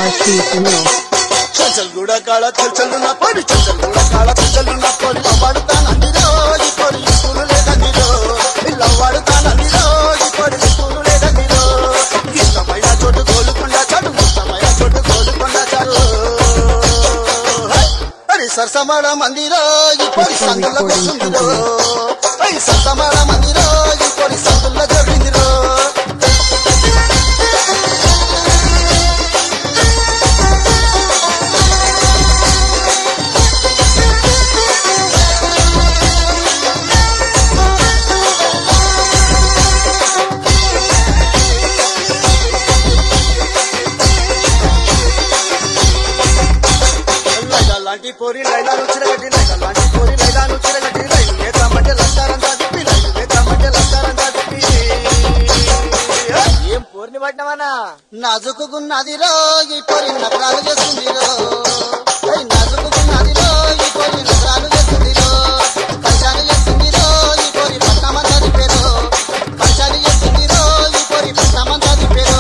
RC Sunil. చల్ కూడా కాళ చల్లున్న పడి చల్ కూడా కాళ చల్లున్న పడి వాడుతానందిరో ఈ పడి స్కూలు లేదందిరో ఇలా వాడుతానందిరో ఈ పడి స్కూలు లేదందిరో ఇష్టమైన చోటు గోలుకొండ చాడు ఇష్టమైన చోటు గోలుకొండ చాడు అరే సరసమాడ మందిరో ఈ పడి సందుల కూర్చుందిరో అయ్యి సరసమాడ మందిరో ఈ పడి సందుల జరిగిందిరో లైలా లాంటి పోరి లైలాను చిరగట్టి లైలా లాంటి పోరి లైలాను చిరగట్టి లైలు లేతామంటే లస్తారంతా తిప్పి లైలు లేతామంటే లస్తారంతా తిప్పి ఏం పూర్ణి పట్టినవన్నా నాజుకున్నది రో ఈ పొరి నగరాలు చేస్తుంది రో ఐ నాజుకున్నది రో ఈ పొరి నగరాలు చేస్తుంది రో పరిశాని చేస్తుంది రో ఈ పొరి పట్టమంతా తిప్పేరో పరిశాని చేస్తుంది రో ఈ పొరి పట్టమంతా తిప్పేరో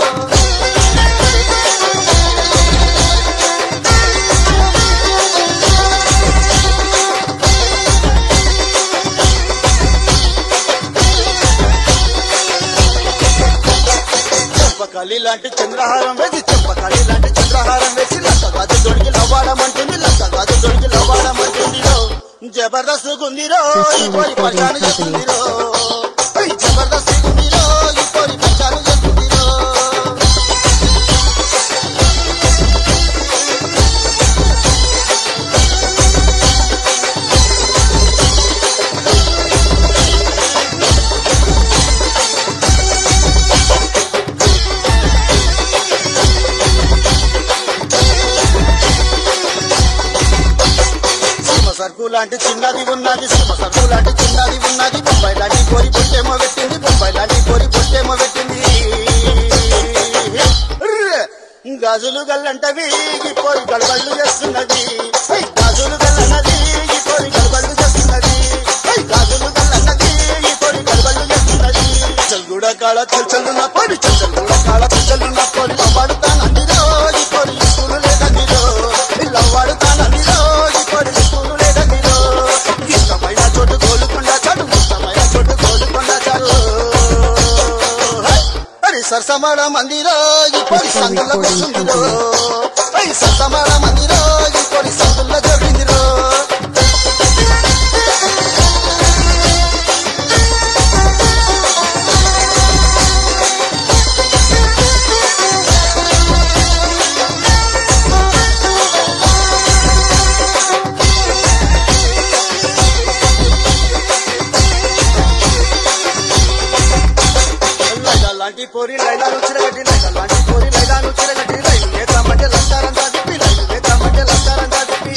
చెంపకాలి లాంటి చంద్రహారం వేసి చెంపకాలి లాంటి చంద్రహారం వేసి లక్కగాజు దొడికి లవ్వాడమంటుంది లక్కగాజు దొడికి లవ్వాడమంటుంది రో జబర్దస్త్ గుందిరో ఈ పోరి పచాలు చేస్తుందిరో ఐ జబర్దస్త్ గుందిరో ఈ పోరి పచాలు చేస్తుందిరో సీమ సరుకు లాంటి చిన్నది ఉన్నది సీమ సరుకు లాంటి చిన్నది ఉన్నది బొంబాయి లాంటి కోరి పొట్టేమో పెట్టింది బొంబాయి లాంటి కోరి పొట్టేమో పెట్టింది ర్ర్! గాజులు గల్లంటవి ఈ పోరి గడబళ్ళు చేస్తున్నది ఐ గాజులు గల్లన్నది ఈ పోరి గడబళ్ళు చేస్తున్నది ఐ గాజులు గల్లన్నది ఈ పోరి గడబళ్ళు చేస్తున్నది చల్గుడ కాళ చల్చల్లున్న పొడి చల్గుడ కాళ చల్చల్లున్న పొడి వాడుతానందిరో ఈ పొడి స్కూలు లేదందిరో ఇలా వాడుతానందిరో ఈ పొడి స్కూలు లేదందిరో ఇష్టమైన చోటు గోలుకొండ చాడు ఇష్టమైన చోటు గోలుకొండ చాడు అరే సరసమాడ మందిరో ఈ పొడి సందుల కూర్చుందిరో అయ్యి సరసమాడ మందిరో ఈ పొడి సందుల జరిగిందిరో లైలా లాంటి పోరి లైలాను చిరగట్టి లైలా లాంటి పోరి లైలాను చిరగట్టి లైలు లేతామంటే లస్తారంతా తిప్పి లైలు లేతామంటే లస్తారంతా తిప్పి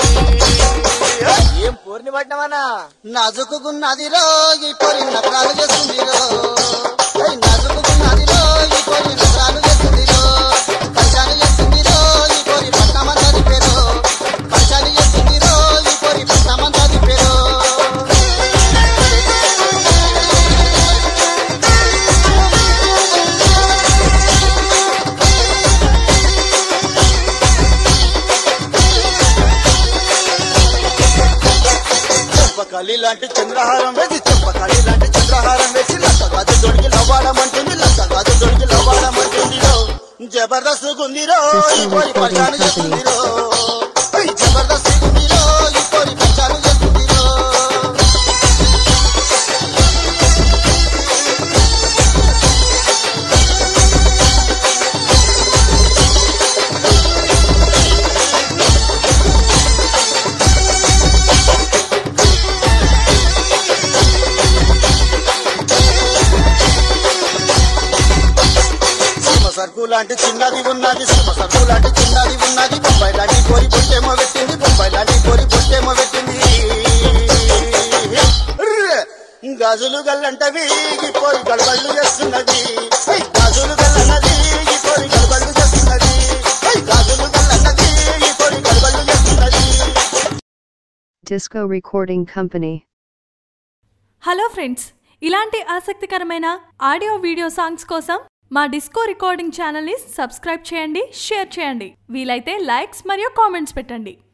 ఏం పూర్ణి పట్టినవన్నా నాజుకున్నది రో ఈ పొరి నగరాలు చేస్తుంది రో ఐ నాజుకున్నది రో ఈ పొరి నగరాలు చేస్తుంది రో పరిశాని చేస్తుంది రో ఈ పొరి పట్టమంతా తిప్పేరో పరిశాని చేస్తుంది రో ఈ పొరి పట్టమంతా తిప్పేరో చెంపకాలి లాంటి చంద్రహారం వేసి చెంపకాలి లాంటి చంద్రహారం వేసి లక్కగాజు దొడికి లవ్వాడమంటుంది లక్కగాజు దొడికి లవ్వాడమంటుంది రో జబర్దస్త్ గుందిరో ఈ పోరి పచాలు చేస్తుందిరో ఐ జబర్దస్త్ గుందిరో ఈ పోరి పచాలు చేస్తుందిరో సీమ సరుకు లాంటి చిన్నది ఉన్నది సీమ సరుకు లాంటి చిన్నది ఉన్నది బొంబాయి లాంటి కోరి పొట్టేమో పెట్టింది బొంబాయి లాంటి కోరి పొట్టేమో పెట్టింది ర్ర్! గాజులు గల్లంటవి ఈ పోరి గడబళ్ళు చేస్తున్నది ఐ గాజులు గల్లన్నది ఈ పోరి గడబళ్ళు చేస్తున్నది ఐ గాజులు గల్లన్నది ఈ పోరి గడబళ్ళు చేస్తున్నది Disco Recording Company. Hello friends ఇలాంటి ఆసక్తికరమైన ఆడియో వీడియో సాంగ్స్ కోసం మా డిస్కో రికార్డింగ్ ఛానల్ని సబ్స్క్రైబ్ చేయండి షేర్ చేయండి వీలైతే లైక్స్ మరియు కామెంట్స్ పెట్టండి